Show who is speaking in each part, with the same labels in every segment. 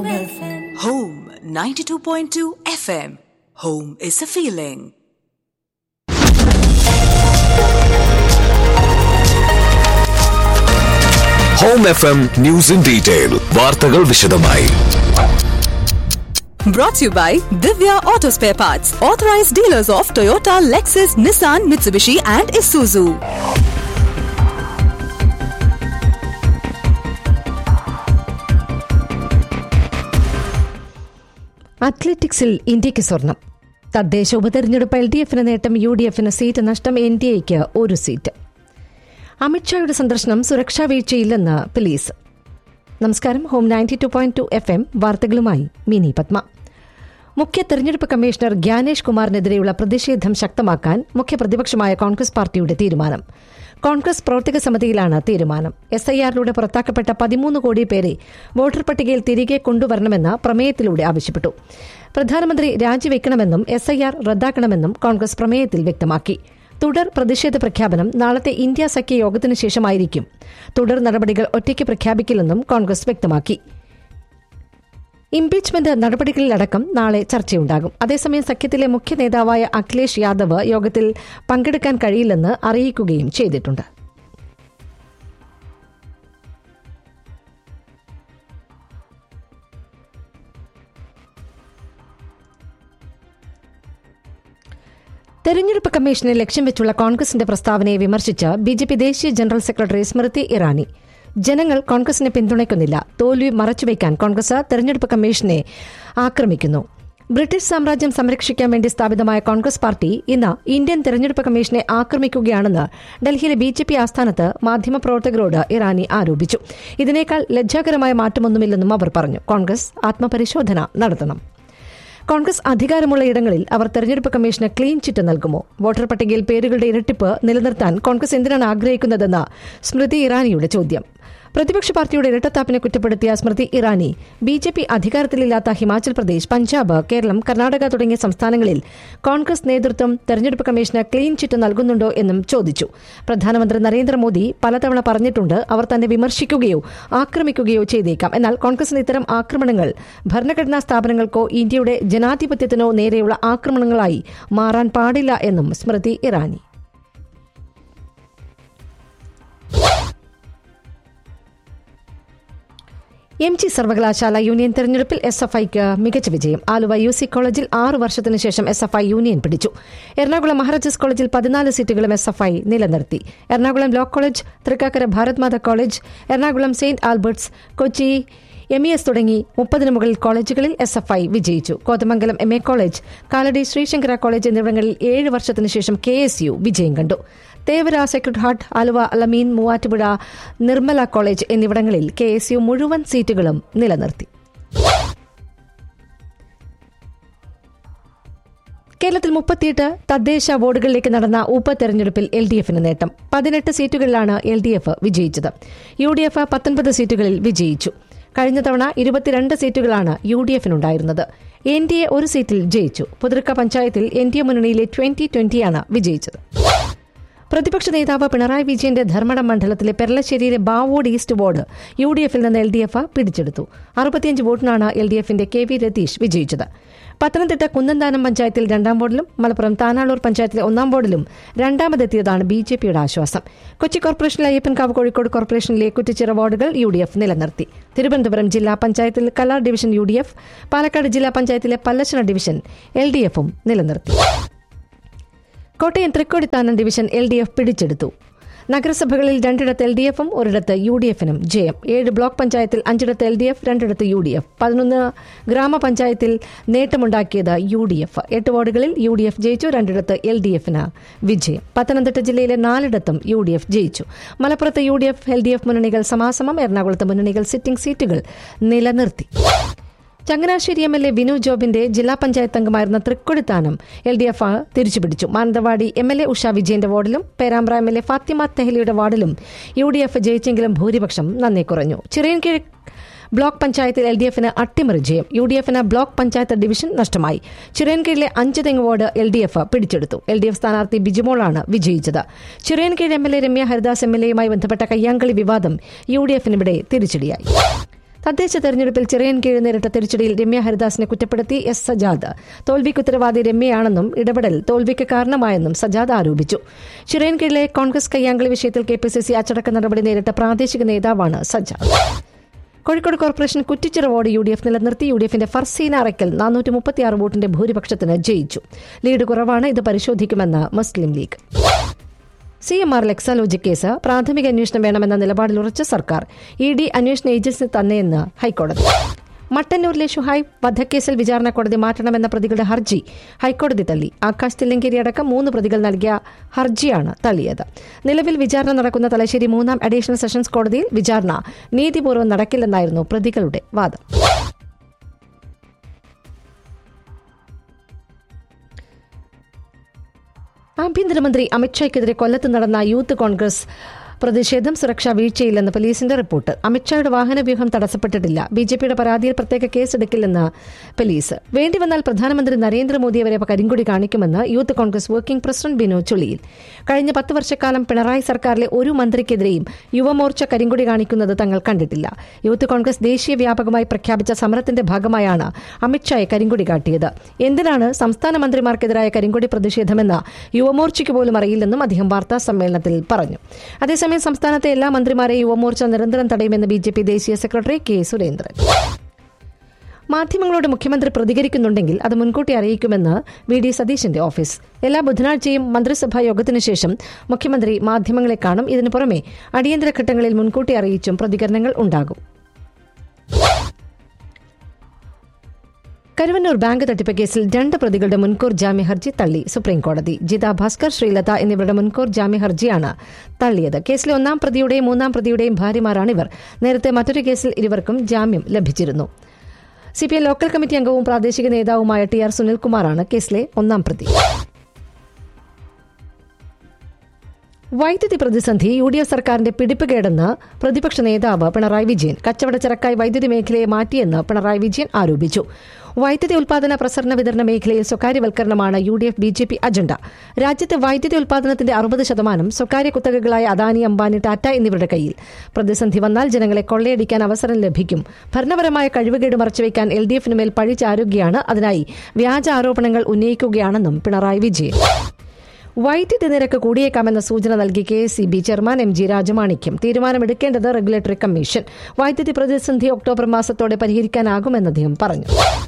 Speaker 1: Home 92.2 FM. Home is a feeling.
Speaker 2: Home F M news in detail വാർത്തകൾ വിശദമായി
Speaker 1: Brought to you by Divya Auto Spare Parts, authorized dealers of Toyota, Lexus, Nissan, Mitsubishi, and Isuzu.
Speaker 3: അത്ലറ്റിക്സിൽ ഇന്ത്യക്ക് സ്വർണം തദ്ദേശ ഉപതെരഞ്ഞെടുപ്പ് L D എഫിന് നേട്ടം U D എഫിന് സീറ്റ് നഷ്ടം എൻ ഡി എക്ക് ഒരു സീറ്റ് അമിത്ഷായുടെ സന്ദർശനം സുരക്ഷാ വീഴ്ചയില്ലെന്ന് പോലീസ് നമസ്കാരം Home ninety two point two F M വാർത്തകളുമായി മിനി പത്മ മുഖ്യ തെരഞ്ഞെടുപ്പ് കമ്മീഷണർ ഗ്യാനേഷ് കുമാറിനെതിരെയുള്ള പ്രതിഷേധം ശക്തമാക്കാൻ മുഖ്യ പ്രതിപക്ഷമായ കോൺഗ്രസ് പാർട്ടിയുടെ തീരുമാനം കോൺഗ്രസ് പ്രവർത്തക സമിതിയിലാണ് തീരുമാനം എസ് ഐ ആറിലൂടെ പുറത്താക്കപ്പെട്ട പതിമൂന്ന് കോടി പേരെ വോട്ടർ പട്ടികയിൽ തിരികെ കൊണ്ടുവരണമെന്ന് പ്രമേയത്തിലൂടെ ആവശ്യപ്പെട്ടു പ്രധാനമന്ത്രി രാജിവെക്കണമെന്നും എസ് ഐ ആർ റദ്ദാക്കണമെന്നും കോൺഗ്രസ് പ്രമേയത്തിൽ വ്യക്തമാക്കി തുടർ പ്രതിഷേധ പ്രഖ്യാപനം നാളത്തെ ഇന്ത്യ സഖ്യ യോഗത്തിനു ശേഷമായിരിക്കും തുടർ നടപടികൾ ഒറ്റയ്ക്ക് പ്രഖ്യാപിക്കില്ലെന്നും കോൺഗ്രസ് വ്യക്തമാക്കി ഇംപീച്ച്മെന്റ് നടപടികളിലടക്കം നാളെ ചർച്ചയുണ്ടാകും അതേസമയം സഖ്യത്തിലെ മുഖ്യ നേതാവായ അഖിലേഷ് യാദവ് യോഗത്തിൽ പങ്കെടുക്കാൻ കഴിയില്ലെന്ന് അറിയിക്കുകയും ചെയ്തിട്ടുണ്ട് തെരഞ്ഞെടുപ്പ് കമ്മീഷനെ ലക്ഷ്യം വെച്ചുള്ള കോൺഗ്രസിന്റെ പ്രസ്താവനയെ വിമർശിച്ച് ബി ജെ പി ദേശീയ ജനറൽ സെക്രട്ടറി സ്മൃതി ഇറാനി ജനങ്ങൾ കോൺഗ്രസിനെ പിന്തുണയ്ക്കുന്നില്ല തോൽവി മറച്ചുവെക്കാൻ കോൺഗ്രസ് തെരഞ്ഞെടുപ്പ് കമ്മീഷനെ ആക്രമിക്കുന്നു ബ്രിട്ടീഷ് സാമ്രാജ്യം സംരക്ഷിക്കാൻ വേണ്ടി സ്ഥാപിതമായ കോൺഗ്രസ് പാർട്ടി ഇന്ന് ഇന്ത്യൻ തെരഞ്ഞെടുപ്പ് കമ്മീഷനെ ആക്രമിക്കുകയാണെന്ന് ഡൽഹിയിലെ ബി ജെ പി ആസ്ഥാനത്ത് മാധ്യമപ്രവർത്തകരോട് ഇറാനി ആരോപിച്ചു ഇതിനേക്കാൾ ലജ്ജാകരമായ മാറ്റമൊന്നുമില്ലെന്നും അവർ പറഞ്ഞു കോൺഗ്രസ് ആത്മപരിശോധന നടത്തണം കോൺഗ്രസ് അധികാരമുള്ള ഇടങ്ങളിൽ അവർ തെരഞ്ഞെടുപ്പ് കമ്മീഷന് ക്ലീൻ ചിറ്റ് നൽകുമോ വോട്ടർ പട്ടികയിൽ പേരുകളുടെ ഇരട്ടിപ്പ് നിലനിർത്താൻ കോൺഗ്രസ് എന്തിനാണ് ആഗ്രഹിക്കുന്നതെന്ന് സ്മൃതി ഇറാനിയുടെ ചോദ്യം പ്രതിപക്ഷ പാർട്ടിയുടെ ഇരട്ടത്താപ്പിനെ കുറ്റപ്പെടുത്തിയ Smriti Irani B J P അധികാരത്തിലില്ലാത്ത ഹിമാചൽ പ്രദേശ് പഞ്ചാബ് കേരളം കർണാടക തുടങ്ങിയ സംസ്ഥാനങ്ങളിൽ കോൺഗ്രസ് നേതൃത്വം തെരഞ്ഞെടുപ്പ് കമ്മീഷന് ക്ലീൻ ചിറ്റ് നൽകുന്നുണ്ടോ എന്നും ചോദിച്ചു പ്രധാനമന്ത്രി നരേന്ദ്രമോദി പലതവണ പറഞ്ഞിട്ടുണ്ട് അവർ തന്നെ വിമർശിക്കുകയോ ആക്രമിക്കുകയോ ചെയ്തേക്കാം എന്നാൽ കോൺഗ്രസിന് ഇത്തരം ആക്രമണങ്ങൾ ഭരണഘടനാ സ്ഥാപനങ്ങൾക്കോ ഇന്ത്യയുടെ ജനാധിപത്യത്തിനോ നേരെയുള്ള ആക്രമണങ്ങളായി മാറാൻ പാടില്ല എന്നും സ്മൃതി ഇറാനി എം ജി സർവകലാശാല യൂണിയൻ തെരഞ്ഞെടുപ്പിൽ എസ് എഫ് ഐക്ക് മികച്ച വിജയം ആലുവ യു സി കോളേജിൽ ആറ് വർഷത്തിനു ശേഷം എസ് എഫ് ഐ യൂണിയൻ പിടിച്ചു എറണാകുളം മഹാരാജാസ് കോളേജിൽ പതിനാല് സീറ്റുകളും എസ് എഫ് ഐ നിലനിർത്തി Ernakulam law college Thrikkakara Bharat Mata college Ernakulam Saint Albert's Kochi M E S തുടങ്ങി മുപ്പതിന് മുകളിൽ കോളേജുകളിൽ എസ് എഫ് ഐ വിജയിച്ചു Kothamangalam M A college Kalady Sree Sankara college എന്നിവിടങ്ങളിൽ ഏഴ് വർഷത്തിനു ശേഷം കെ എസ് യു വിജയം കണ്ടു Thevara Sacred Heart Aluva Alameen Muvattupuzha Nirmala college എന്നിവിടങ്ങളിൽ കെ എസ് യു മുഴുവൻ സീറ്റുകളും നിലനിർത്തി കേരളത്തിൽ മുപ്പത്തിയെട്ട് തദ്ദേശ വാർഡുകളിലേക്ക് നടന്ന ഉപതെരഞ്ഞെടുപ്പിൽ എൽ ഡി എഫിന് നേട്ടം പതിനെട്ട് സീറ്റുകളിലാണ് എൽ ഡി എഫ് വിജയിച്ചത് യു ഡി എഫ് പത്തൊൻപത് സീറ്റുകളിൽ വിജയിച്ചു കഴിഞ്ഞ തവണ ഇരുപത്തിരണ്ട് സീറ്റുകളാണ് യു ഡി എഫിനുണ്ടായിരുന്നത് എൻ ഡി എ ഒരു സീറ്റിൽ ജയിച്ചു പുതുർക്ക പഞ്ചായത്തിൽ എൻ ഡി എ മുന്നണിയിലെ ട്വന്റി ട്വന്റിയാണ് വിജയിച്ചത് പ്രതിപക്ഷ നേതാവ് പിണറായി വിജയന്റെ ധർമ്മടം മണ്ഡലത്തിലെ പെരളശ്ശേരിയിലെ Bavod east ward U D എഫിൽ നിന്ന് എൽ ഡി എഫ് പിടിച്ചെടുത്തു അറുപത്തിയഞ്ച് വോട്ടിനാണ് എൽ ഡി എഫിന്റെ കെ വി രതീഷ് വിജയിച്ചത് പത്തനംതിട്ട കുന്നന്താനം പഞ്ചായത്തിൽ രണ്ടാം വാർഡിലും മലപ്പുറം താനാളൂർ പഞ്ചായത്തിലെ ഒന്നാം വാർഡിലും രണ്ടാമതെത്തിയതാണ് ബി ജെ പിയുടെ ആശ്വാസം കൊച്ചി കോർപ്പറേഷനിലെ അയ്യപ്പൻകാവ് കോഴിക്കോട് കോർപ്പറേഷനിലെ കുറ്റിച്ചിറ വാർഡുകൾ യു ഡി എഫ് നിലനിർത്തി തിരുവനന്തപുരം ജില്ലാ പഞ്ചായത്തിൽ Kalar division U D F Palakkad ജില്ലാ പഞ്ചായത്തിലെ പല്ലശ്ശന ഡിവിഷൻ എൽ ഡി എഫും നിലനിർത്തി Kottayam Thrikkodithanam division L D F പിടിച്ചെടുത്തു നഗരസഭകളിൽ രണ്ടിടത്ത് എൽ ഡി എഫും ഒരിടത്ത് യു ഡി എഫിനും ജയം ഏഴ് ബ്ലോക്ക് പഞ്ചായത്തിൽ അഞ്ചിടത്ത് എൽ ഡി എഫ് രണ്ടിടത്ത് യു ഡി എഫ് പതിനൊന്ന് ഗ്രാമപഞ്ചായത്തിൽ നേട്ടമുണ്ടാക്കിയത് യു ഡി എഫ് എട്ട് വാർഡുകളിൽ യു ഡി എഫ് ജയിച്ചു രണ്ടിടത്ത് എൽ ഡി എഫിന് വിജയം പത്തനംതിട്ട ജില്ലയിലെ നാലിടത്തും യു ഡി എഫ് ജയിച്ചു മലപ്പുറത്ത് U D F L D F മുന്നണികൾ സമാസമം എറണാകുളത്ത് മുന്നണികൾ സിറ്റിംഗ് സീറ്റുകൾ നിലനിർത്തി Changanassery M L A Vinu ജോബിന്റെ ജില്ലാ പഞ്ചായത്ത് അംഗമായിരുന്ന തൃക്കൊടിത്താനം എൽ ഡി എഫ് തിരിച്ചുപിടിച്ചു Mananthavady M L A Usha വിജയന്റെ വാർഡിലും Perambra M L A Fathima തെഹ്ലിയുടെ വാർഡിലും യു ഡി എഫ് ജയിച്ചെങ്കിലും ഭൂരിപക്ഷം നന്ദി കുറഞ്ഞു ചിറയൻകീഴ് ബ്ലോക്ക് പഞ്ചായത്തിൽ എൽ ഡി എഫിന് അട്ടിമറി ജയം യു ഡി എഫിന് ബ്ലോക്ക് പഞ്ചായത്ത് ഡിവിഷൻ നഷ്ടമായി ചിറയൻകീഴിലെ അഞ്ച് തെങ്ങ് വാർഡ് എൽ ഡി എഫ് പിടിച്ചെടുത്തു എൽ ഡി എഫ് സ്ഥാനാർത്ഥി ബിജുമോളാണ് വിജയിച്ചത് Chirayinkeezh M L A Ramya Haridas M L എയുമായി ബന്ധപ്പെട്ട കയ്യാങ്കളി വിവാദം യു ഡി എഫിനിവിടെ തിരിച്ചടിയായി തദ്ദേശ തെരഞ്ഞെടുപ്പിൽ ചിറയൻകീഴ് നേരിട്ട തിരിച്ചടിയിൽ രമ്യ ഹരിദാസിനെ കുറ്റപ്പെടുത്തി എസ് സജാദ് തോൽവിക്ക് ഉത്തരവാദി രമ്യയാണെന്നും ഇടപെടൽ തോൽവിക്ക് കാരണമായെന്നും സജാദ് ആരോപിച്ചു ചിറയൻകീഴിലെ കോൺഗ്രസ് കയ്യാങ്കളി വിഷയത്തിൽ കെ പി സി സി അച്ചടക്ക നടപടി നേരിട്ട പ്രാദേശിക നേതാവാണ് Sajad Kozhikode corporation Kuttichira ward U D F നിലനിർത്തി യു ഡി എഫിന്റെ ഫർസീന അറയ്ക്കൽ നാനൂറ്റി മുപ്പത്തിയാറ് വോട്ടിന്റെ ഭൂരിപക്ഷത്തിന് ജയിച്ചു ലീഡ് കുറവാണ് ഇത് പരിശോധിക്കുമെന്ന് Muslim League C M R L Exalogic case പ്രാഥമിക അന്വേഷണം വേണമെന്ന നിലപാടിൽ ഉറച്ച സർക്കാർ ഇ ഡി അന്വേഷണ ഏജൻസി തന്നെയെന്ന് ഹൈക്കോടതി മട്ടന്നൂരിലെ ഷുഹൈബ് വധക്കേസിൽ വിചാരണ കോടതി മാറ്റണമെന്ന പ്രതികളുടെ ഹർജി ഹൈക്കോടതി തള്ളി ആകാശ് തില്ലങ്കേരി അടക്കം മൂന്ന് പ്രതികൾ നൽകിയ ഹർജിയാണ് തള്ളിയത് നിലവിൽ വിചാരണ നടക്കുന്ന തലശ്ശേരി മൂന്നാം അഡീഷണൽ സെഷൻസ് കോടതിയിൽ വിചാരണ നീതിപൂർവ്വം നടക്കില്ലെന്നായിരുന്നു പ്രതികളുടെ വാദം ആഭ്യന്തരമന്ത്രി അമിത്ഷായ്ക്കെതിരെ കൊല്ലത്ത് നടന്ന യൂത്ത് കോൺഗ്രസ് പ്രതിഷേധം സുരക്ഷാ വീഴ്ചയില്ലെന്ന് പോലീസിന്റെ റിപ്പോർട്ട് അമിത്ഷായുടെ വാഹനവ്യൂഹം തടസ്സപ്പെട്ടിട്ടില്ല ബി ജെ പിയുടെ പരാതിയിൽ പ്രത്യേക കേസെടുക്കില്ലെന്ന് പോലീസ് വേണ്ടിവന്നാൽ പ്രധാനമന്ത്രി നരേന്ദ്രമോദിയെ വരെ കരിങ്കൊടി കാണിക്കുമെന്ന് Youth Congress working president Bino Chulliyil കഴിഞ്ഞ പത്ത് വർഷക്കാലം പിണറായി സർക്കാരിലെ ഒരു മന്ത്രിക്കെതിരെയും യുവമോർച്ച കരിങ്കൊടി കാണിക്കുന്നത് തങ്ങൾ കണ്ടിട്ടില്ല യൂത്ത് കോൺഗ്രസ് ദേശീയ വ്യാപകമായി പ്രഖ്യാപിച്ച സമരത്തിന്റെ ഭാഗമായാണ് അമിത്ഷായെ കരിങ്കൊടി കാട്ടിയത് എന്തിനാണ് സംസ്ഥാന മന്ത്രിമാർക്കെതിരായ കരിങ്കൊടി പ്രതിഷേധമെന്ന് യുവമോർച്ചയ്ക്ക് പോലും അറിയില്ലെന്നും അദ്ദേഹം വാർത്താ സമ്മേളനത്തിൽ പറഞ്ഞു അതേസമയം സംസ്ഥാനത്തെ എല്ലാ മന്ത്രിമാരെയും യുവമോർച്ച നിരന്തരം തടയുമെന്ന് ബി ജെ പി ദേശീയ സെക്രട്ടറി കെ സുരേന്ദ്രൻ മാധ്യമങ്ങളോട് മുഖ്യമന്ത്രി പ്രതികരിക്കുന്നുണ്ടെങ്കിൽ അത് മുൻകൂട്ടി അറിയിക്കുമെന്ന് വി ഡി സതീശന്റെ ഓഫീസ് എല്ലാ ബുധനാഴ്ചയും മന്ത്രിസഭാ യോഗത്തിനു ശേഷം മുഖ്യമന്ത്രി മാധ്യമങ്ങളെ കാണും ഇതിനു പുറമെ അടിയന്തര ഘട്ടങ്ങളിൽ മുൻകൂട്ടി അറിയിച്ചും പ്രതികരണങ്ങൾ ഉണ്ടാകും കരുവന്നൂർ ബാങ്ക് തട്ടിപ്പ് കേസിൽ രണ്ട് പ്രതികളുടെ മുൻകൂർ ജാമ്യ ഹർജി തള്ളി സുപ്രീംകോടതി ജിത ഭാസ്കർ ശ്രീലത എന്നിവരുടെ മുൻകൂർ ജാമ്യ ഹർജിയാണ് തള്ളിയത് കേസിലെ ഒന്നാം പ്രതിയുടെയും മൂന്നാം പ്രതിയുടെയും ഭാര്യമാരാണിവർ നേരത്തെ മറ്റൊരു കേസിൽ ഇരുവർക്കും ജാമ്യം ലഭിച്ചിരുന്നു സിപിഐ ലോക്കൽ കമ്മിറ്റി അംഗവും പ്രാദേശിക നേതാവുമായ ടി ആർ സുനിൽകുമാറാണ് കേസിലെ ഒന്നാം പ്രതി വൈദ്യുതി പ്രതിസന്ധി യു ഡി എഫ് സർക്കാരിന്റെ പിടിപ്പുകേടെന്ന് പ്രതിപക്ഷ നേതാവ് പിണറായി വിജയൻ കച്ചവടച്ചരക്കായി വൈദ്യുതി മേഖലയെ മാറ്റിയെന്ന് പിണറായി വിജയൻ ആരോപിച്ചു വൈദ്യുതി ഉൽപാദന പ്രസരണ വിതരണ മേഖലയിൽ സ്വകാര്യവൽക്കരണമാണ് U D F B J P agenda രാജ്യത്തെ വൈദ്യുതി ഉൽപാദനത്തിന്റെ അറുപത് ശതമാനം സ്വകാര്യ കുത്തകകളായ അദാനി അംബാനി ടാറ്റ എന്നിവരുടെ കയ്യിൽ പ്രതിസന്ധി വന്നാൽ ജനങ്ങളെ കൊള്ളയടിക്കാൻ അവസരം ലഭിക്കും ഭരണപരമായ കഴിവുകേട് മറച്ചുവെക്കാൻ എൽ ഡി എഫിന് മേൽ പഴി ചാരുകയാണ് അതിനായി വ്യാജ ആരോപണങ്ങൾ ഉന്നയിക്കുകയാണെന്നും പിണറായി വിജയൻ വൈദ്യുതി നിരക്ക് കൂടിയേക്കാമെന്ന സൂചന നൽകി K S C B chairman M G Rajamanickam തീരുമാനമെടുക്കേണ്ടത് റെഗുലേറ്ററി കമ്മീഷൻ വൈദ്യുതി പ്രതിസന്ധി ഒക്ടോബർ മാസത്തോടെ പരിഹരിക്കാനാകുമെന്ന് അദ്ദേഹം പറഞ്ഞു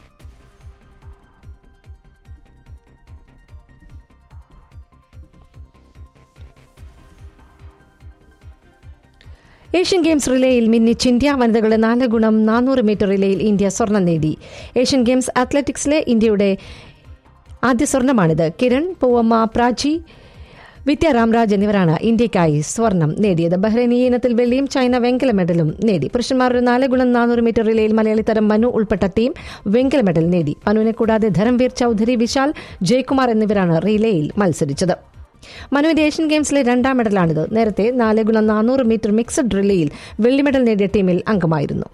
Speaker 3: ഏഷ്യൻ ഗെയിംസ് റിലേയിൽ മിന്നിച്ച് ഇന്ത്യ വനിതകളുടെ നാല് ഗുണം നാനൂറ് മീറ്റർ റിലേയിൽ ഇന്ത്യ സ്വർണം നേടി ഏഷ്യൻ ഗെയിംസ് അത്ലറ്റിക്സിലെ ഇന്ത്യയുടെ ആദ്യ സ്വർണമാണിത് കിരൺ പൂവമ്മ പ്രാചി വിദ്യ രാംരാജ് എന്നിവരാണ് ഇന്ത്യയ്ക്കായി സ്വർണം നേടിയത് ബഹ്റൈൻ ഈ ഇനത്തിൽ വെള്ളിയും ചൈന വെങ്കല മെഡലും നേടി പുരുഷന്മാരുടെ നാല് ഗുണം നാനൂറ് മീറ്റർ റിലേയിൽ മലയാളി തരം മനു ഉൾപ്പെട്ട ടീം വെങ്കല മെഡൽ നേടി മനുവിനെ കൂടാതെ ധരംവീർ ചൌധരി വിശാൽ ജയകുമാർ എന്നിവരാണ് റിലേയിൽ മത്സരിച്ചത് മനുവിന്റെ ഏഷ്യൻ ഗെയിംസിലെ രണ്ടാം മെഡലാണിത് നേരത്തെ നാല് ഗുണം നാനൂറ് മീറ്റർ മിക്സഡ് റിലേയിൽ വെള്ളി മെഡൽ നേടിയ ടീമിൽ അംഗമായിരുന്നു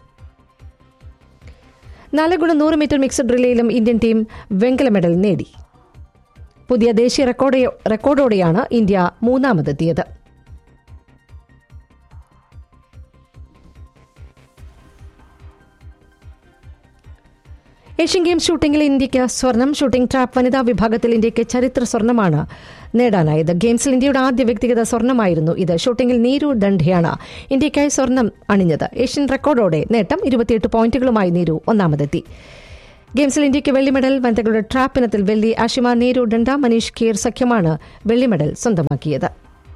Speaker 3: നാല് ഗുണം നൂറ് മീറ്റർ മിക്സഡ് റിലേയിലും ഇന്ത്യൻ ടീം വെങ്കല മെഡൽ നേടി പുതിയ ദേശീയ റെക്കോർഡ് റെക്കോർഡോടെയാണ് ഇന്ത്യ മൂന്നാമതെത്തിയത് ഏഷ്യൻ ഗെയിംസ് ഷൂട്ടിംഗിൽ ഇന്ത്യയ്ക്ക് സ്വർണം ഷൂട്ടിംഗ് ട്രാപ്പ് വനിതാ വിഭാഗത്തിൽ ഇന്ത്യയ്ക്ക് ചരിത്ര സ്വർണമാണ് നേടാനായത് ഗെയിംസിൽ ഇന്ത്യയുടെ ആദ്യ വ്യക്തിഗത സ്വർണമായിരുന്നു ഇത് ഷൂട്ടിംഗിൽ നീരു ദണ്ഡയാണ് ഇന്ത്യയ്ക്കായി സ്വർണം അണിഞ്ഞത് ഏഷ്യൻ റെക്കോർഡോടെ നേട്ടം ഇരുപത്തിയെട്ട് പോയിന്റുകളുമായി നീരു ഒന്നാമതെത്തി ഗെയിംസിൽ ഇന്ത്യയ്ക്ക് വെള്ളി മെഡൽ വനിതകളുടെ ട്രാപ്പ് ഇനത്തിൽ വെള്ളി ആഷിമ നീരു ഡണ്ട മനീഷ് കീർ സഖ്യമാണ് വെള്ളി മെഡൽ സ്വന്തമാക്കിയത്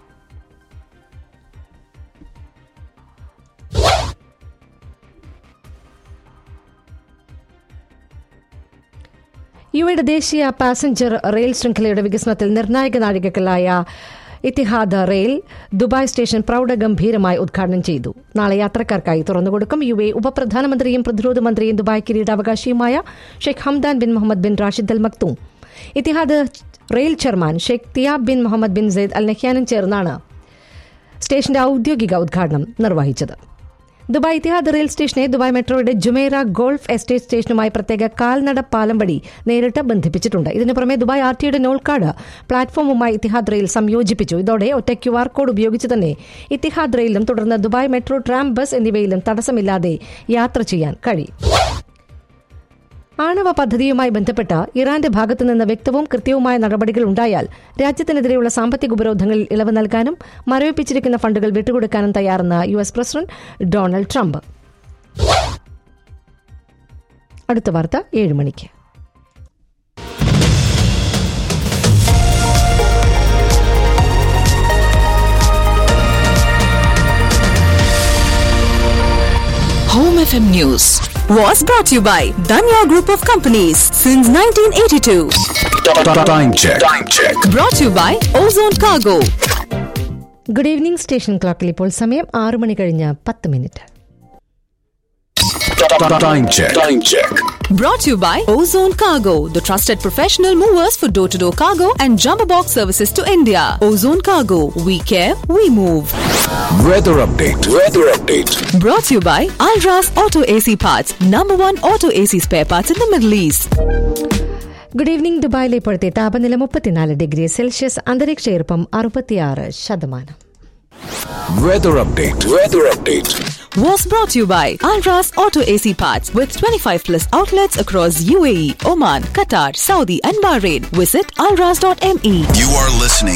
Speaker 3: യുഎയുടെ ദേശീയ പാസഞ്ചർ റെയിൽ ശൃംഖലയുടെ വികസനത്തിൽ നിർണായക നാഴികകളായ ഇത്തിഹാദ് റെയിൽ ദുബായ് സ്റ്റേഷൻ പ്രൗഢഗംഭീരമായി ഉദ്ഘാടനം ചെയ്തു നാളെ യാത്രക്കാർക്കായി തുറന്നുകൊടുക്കും യു എ ഉപപ്രധാനമന്ത്രിയും പ്രതിരോധ മന്ത്രിയും ദുബായ് കിരീടാവകാശിയുമായ Sheikh Hamdan bin Mohammed bin Rashid Al Maktoum Etihad Rail chairman Sheikh Theyab bin Mohammed bin Zayed Al നഹ്യാനും ചേർന്നാണ് സ്റ്റേഷന്റെ ഔദ്യോഗിക ഉദ്ഘാടനം നിർവഹിച്ചത് ദുബായ് ഇത്തിഹാദ് റെയിൽ സ്റ്റേഷനെ ദുബായ് മെട്രോയുടെ ജുമേറ ഗോൾഫ് എസ്റ്റേറ്റ് സ്റ്റേഷനുമായി പ്രത്യേക കാൽനട പാലം വഴി നേരിട്ട് ബന്ധിപ്പിച്ചിട്ടുണ്ട് ഇതിനു പുറമെ ദുബായ് ആർ ടിയുടെ നോൾക്കാട് പ്ലാറ്റ്ഫോമുമായി ഇത്തിഹാദ് റെയിൽ സംയോജിപ്പിച്ചു ഇതോടെ ഒറ്റ ക്യു ആർ കോഡ് ഉപയോഗിച്ച് തന്നെ ഇത്തിഹാദ് റെയിലും തുടർന്ന് ദുബായ് മെട്രോ ട്രാം ബസ് എന്നിവയിലും തടസ്സമില്ലാതെ യാത്ര ചെയ്യാൻ കഴിയും ആണവ പദ്ധതിയുമായി ബന്ധപ്പെട്ട ഇറാന്റെ ഭാഗത്തുനിന്ന് വ്യക്തവും കൃത്യവുമായ നടപടികൾ ഉണ്ടായാൽ രാജ്യത്തിനെതിരെയുള്ള സാമ്പത്തിക ഉപരോധങ്ങളിൽ ഇളവ് നൽകാനും മരവിപ്പിച്ചിരിക്കുന്ന ഫണ്ടുകൾ വിട്ടുകൊടുക്കാനും തയ്യാറെന്ന് U S president Donald Trump അടുത്ത വാർത്ത ഏഴ് മണിക്ക്
Speaker 1: Home FM News was brought to you by Danya Group of Companies since 1982.
Speaker 2: Time check. Time check.
Speaker 1: Brought to you by Ozone Cargo.
Speaker 3: Good evening station ക്ലോക്കിൽ ഇപ്പോൾ സമയം ആറ് മണി കഴിഞ്ഞ് പത്ത് minute
Speaker 2: Time check. Time check.
Speaker 1: Brought to you by Ozone Cargo, the trusted professional movers for door to door cargo and jumbo box services to India. Ozone Cargo, we care, we move.
Speaker 2: Weather update. Weather update.
Speaker 1: Brought to you by Alras Auto AC Parts, number one auto AC spare parts in the Middle East.
Speaker 3: Good evening ദുബായിലെ ഇപ്പോഴത്തെ താപനില മുപ്പത്തിനാല് degree Celsius അന്തരീക്ഷ ഈർപ്പം അറുപത്തിയാറ് ശതമാനം
Speaker 2: Weather update. Weather update.
Speaker 1: Was brought to you by Alras Auto AC Parts with 25 plus outlets across UAE, Oman, Qatar, Saudi, and Bahrain. Visit alras.me.
Speaker 4: You are listening